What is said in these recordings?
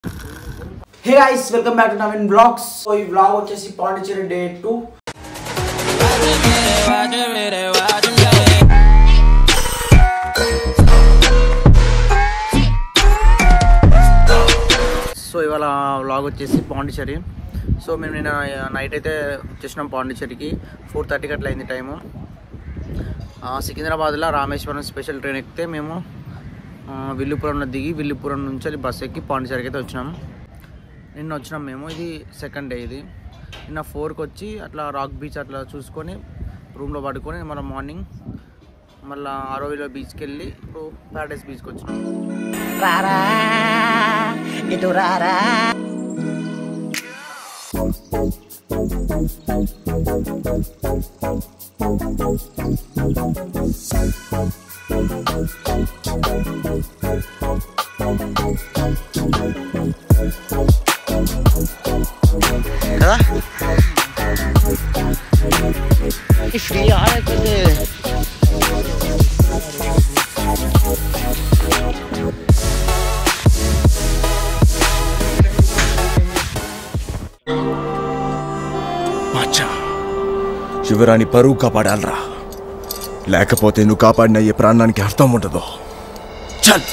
Hey guys welcome back to Naveen blogs so ఈ blog వచ్చేసి Pondicherry day two so ఇవాళ vlog వచ్చేసి పాండిచేరి సో మేము నిన్న నైట్ అయితే వచ్చేసినాం పాండిచేరికి ఫోర్ థర్టీకి అట్లా అయింది టైము ఆ, సికింద్రాబాద్లో రామేశ్వరం స్పెషల్ ట్రైన్ ఎక్కితే మేము ఆ, విల్లుపురంలో దిగి విల్లుపురం నుంచి అది బస్ ఎక్కి పాండిచేరికి అయితే వచ్చినాం నిన్న వచ్చినాం మేము ఇది సెకండ్ డే ఇది నిన్న ఫోర్కి వచ్చి అట్లా రాక్ బీచ్ అట్లా చూసుకొని రూమ్లో పడుకొని మన మార్నింగ్ మళ్ళీ ఆరోవిలో బీచ్కి వెళ్ళి ఇప్పుడు ప్యారడైస్ బీచ్కి వచ్చినాం రారా ఇటు రారా కదా ఫ్రీ ఆడైపోతే మచ్చా శివరాణి పరువు కాపాడాలరా లేకపోతే నువ్వు కాపాడిన ఈ ప్రాణానికి అర్థం ఉండదు చల్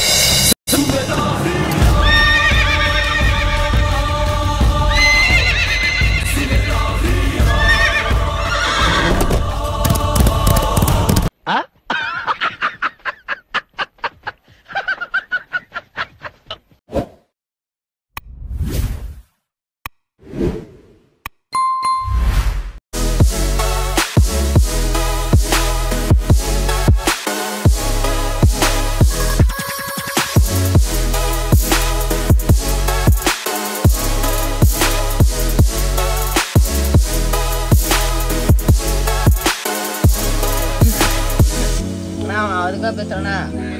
నా అదిగా పెత్తనా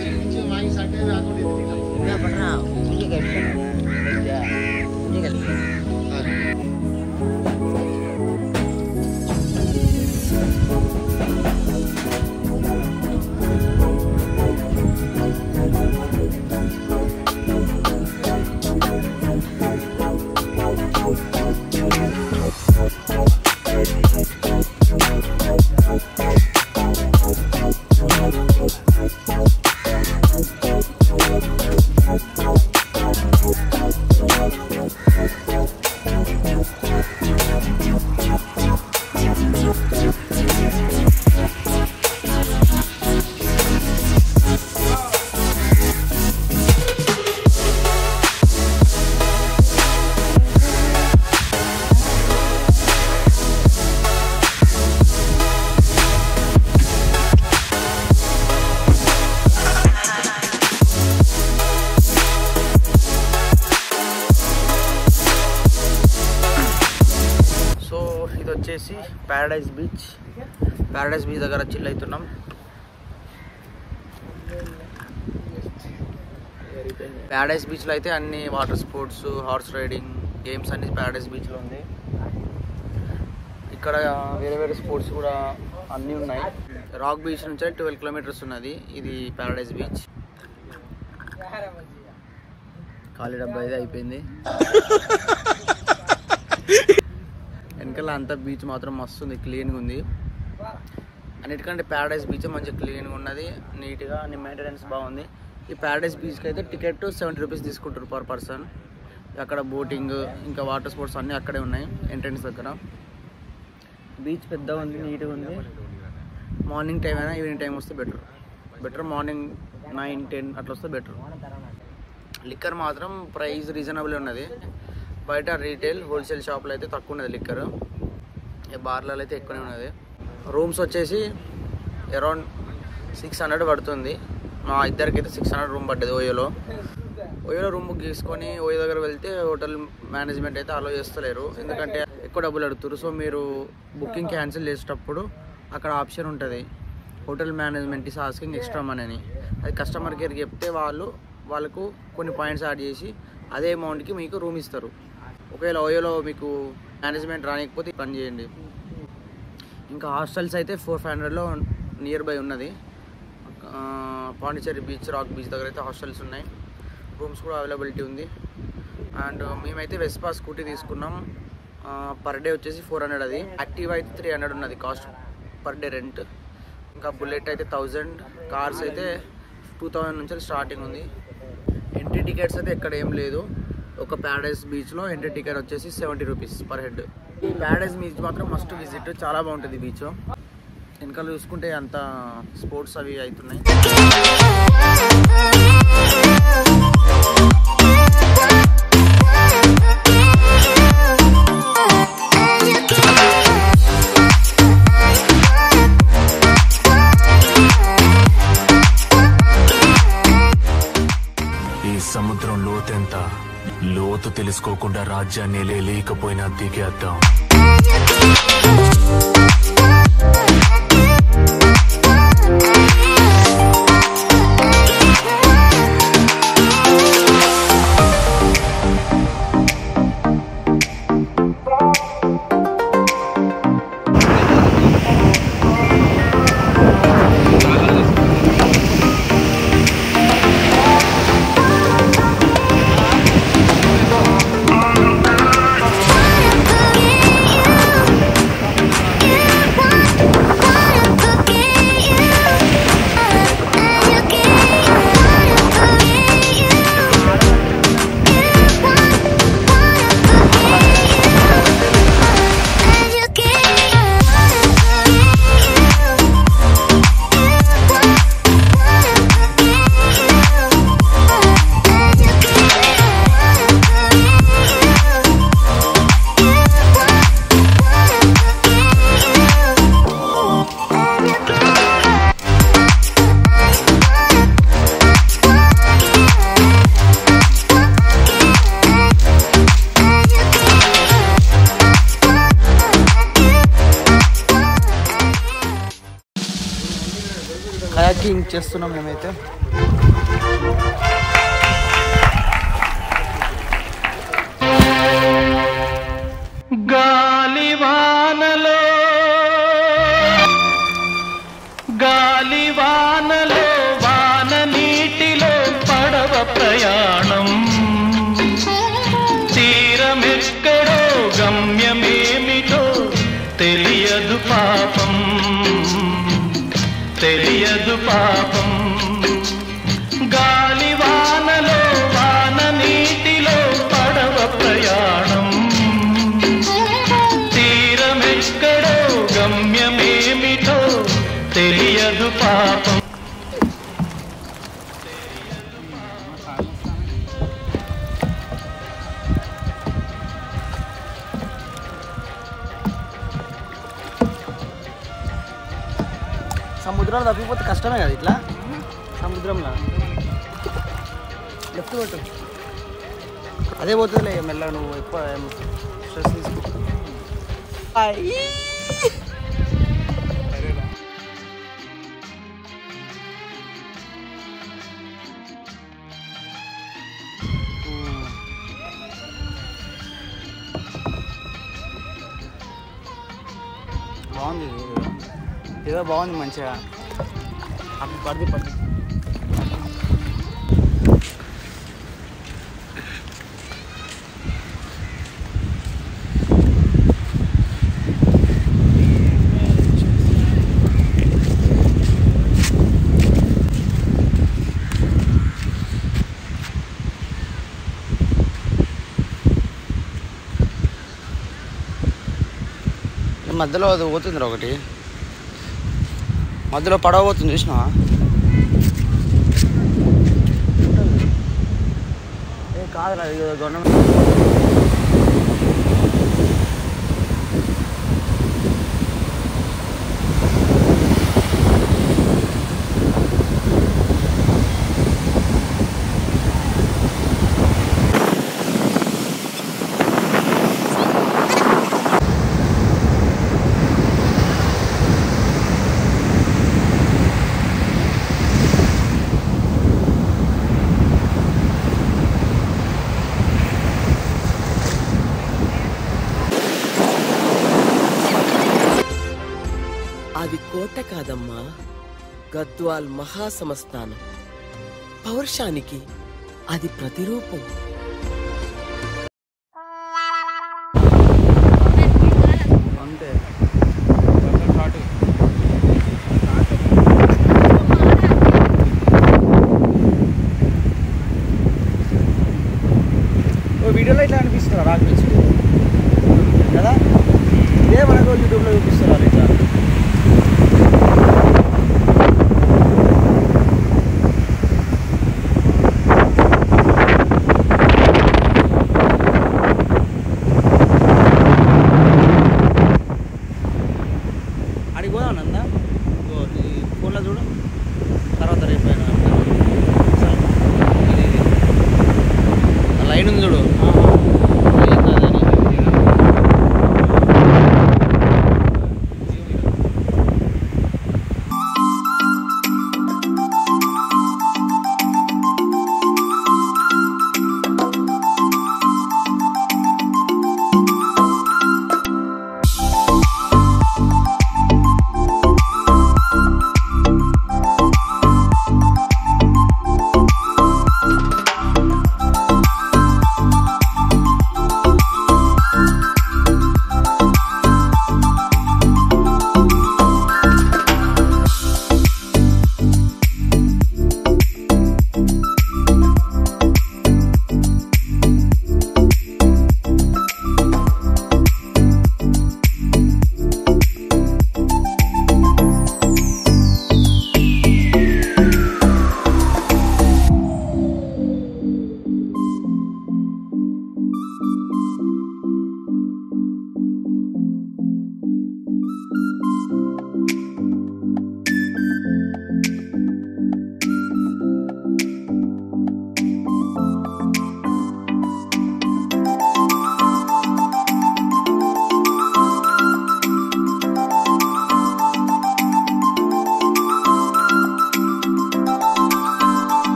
పట్టనా ఇంటికి వెళ్ళి ఇంటికి వెళ్ళి సో ఇది వచ్చేసి ప్యారడైజ్ బీచ్ ప్యారడైజ్ బీచ్ దగ్గర చిల్ అవుతున్నాం ప్యారడైజ్ బీచ్లో అయితే అన్ని water sports horse riding games అన్ని ప్యారడైజ్ బీచ్లో ఉంది ఇక్కడ వేరే వేరే స్పోర్ట్స్ కూడా అన్నీ ఉన్నాయి రాక్ బీచ్ నుంచి ట్వెల్వ్ కిలోమీటర్స్ ఉన్నది ఇది ప్యారడైజ్ బీచ్ ఖాళీ డబ్బా అయితే అయిపోయింది వెనకాల అంతా బీచ్ మాత్రం మస్తు ఉంది క్లీన్గా ఉంది అన్నిటికంటే ప్యారడైజ్ బీచ్ మంచిగా క్లీన్గా ఉన్నది నీట్గా అన్ని మెయింటెనెన్స్ బాగుంది ఈ ప్యారడైజ్ బీచ్కి అయితే టికెట్ సెవెంటీ రూపీస్ తీసుకుంటారు పర్ పర్సన్ అక్కడ బోటింగ్ ఇంకా వాటర్ స్పోర్ట్స్ అన్నీ అక్కడే ఉన్నాయి ఎంట్రన్స్ దగ్గర బీచ్ పెద్దగా ఉంది నీట్గా ఉంది మార్నింగ్ టైం అయినా ఈవినింగ్ టైం వస్తే better better morning nine ten అట్లా వస్తే బెటర్ లిక్కర్ మాత్రం ప్రైస్ రీజనబుల్ ఉన్నది బయట రీటైల్ హోల్సేల్ షాప్లో అయితే తక్కువ ఉన్నది లిక్కర్ బార్లలో అయితే ఎక్కువనే ఉన్నది రూమ్స్ వచ్చేసి అరౌండ్ సిక్స్ హండ్రెడ్ పడుతుంది మా ఇద్దరికైతే సిక్స్ హండ్రెడ్ రూమ్ పడ్డది ఓయోలో ఓయోలో రూమ్ బుక్ చేసుకొని ఓయో దగ్గర వెళ్తే హోటల్ మేనేజ్మెంట్ అయితే అలో చేస్తలేరు ఎందుకంటే ఎక్కువ డబ్బులు అడుగుతారు సో మీరు బుకింగ్ క్యాన్సిల్ చేసేటప్పుడు అక్కడ ఆప్షన్ ఉంటుంది hotel management is asking extra money అని అది కస్టమర్ కేర్కి చెప్తే వాళ్ళు వాళ్ళకు కొన్ని పాయింట్స్ యాడ్ చేసి అదే అమౌంట్కి మీకు రూమ్ ఇస్తారు ఒకవేళ ఓయోలో మీకు మేనేజ్మెంట్ రానికపోతే పని చేయండి ఇంకా హాస్టల్స్ అయితే ఫోర్ ఫైవ్ హండ్రెడ్లో నియర్ బై ఉన్నది ఆ, పాండిచ్చేరి బీచ్ రాక్ బీచ్ దగ్గర అయితే హాస్టల్స్ ఉన్నాయి రూమ్స్ కూడా అవైలబిలిటీ ఉంది అండ్ మేమైతే వెస్పా స్కూటీ తీసుకున్నాం పర్ డే వచ్చేసి ఫోర్ హండ్రెడ్ అది యాక్టివ్ అయితే త్రీ హండ్రెడ్ ఉన్నది కాస్ట్ పర్ డే రెంట్ ఇంకా బుల్లెట్ అయితే థౌజండ్ కార్స్ అయితే టూ థౌజండ్ నుంచి స్టార్టింగ్ ఉంది ఎంట్రీ టికెట్స్ అయితే ఎక్కడ ఏం లేదు ఒక ప్యారడైజ్ బీచ్లో ఎంట్రీ టికెట్ వచ్చేసి సెవెంటీ రూపీస్ పర్ హెడ్ ఈ ప్యారడైజ్ బీచ్ మాత్రం మస్ట్ విజిట్ చాలా బాగుంటుంది బీచ్ వెనకాల చూసుకుంటే అంత స్పోర్ట్స్ అవి అవుతున్నాయి ఈ సముద్రం లోతెంత లోతు తెలుసుకోకుండా రాజ్యాన్ని లేకపోయినా దిగేద్దాం కయాకింగ్ చేస్తున్నాం మేమైతే గాలివానలో గాలివానలో వాన నీటిలో పడవ ప్రయాణం తీరమెక్కడో గమ్యమేమిటో తెలియదు పాపం తెలియదు పాపం గాలివానలో వాన నీటిలో పడవ ప్రయాణం తీరమెక్కడో గమ్యమేమిటో తెలియదు పాపం సముద్రంలో తప్పిపోతే కష్టమే కదా ఇట్లా సముద్రంలో లెఫ్ట్ కొట్టు అదే పోతుందిలే మెల్ల నువ్వు ఎక్కువ ఏం స్ట్రెస్ తీసుకో బాగుంది ఇది ఏదో బాగుంది మంచిగా అప్పుడు పడితే పడి మధ్యలో అది పోతుంది ఒకటి మధ్యలో పడవ పోతుంది చూసినావా ఏ కాదురా ఇది గవర్నమెంట్ అది కోట కాదమ్మా గద్వాల్ మహాసమస్థానం పౌరుషానికి అది ప్రతిరూపం ఓ వీడియోలో ఇట్లా అనిపిస్తుంది రాక్ బీచ్ కదా ఇదే మనకు యూట్యూబ్లో చూపిస్తున్నారు ఇట్లా అడిగి పోదాం నందా ఇగో ఈ ఫోన్లో చూడు తర్వాత రేపు అయినా అసలు ఇది ఇది. ఆ లైన్ ఉంది చూడు ఏం కాదని.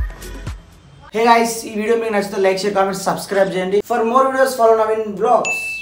హే గైస్ ఈ వీడియో మీకు నచ్చితే లైక్ షేర్ కామెంట్ సబ్స్క్రైబ్ చేయండి for more videos follow Naveen blogs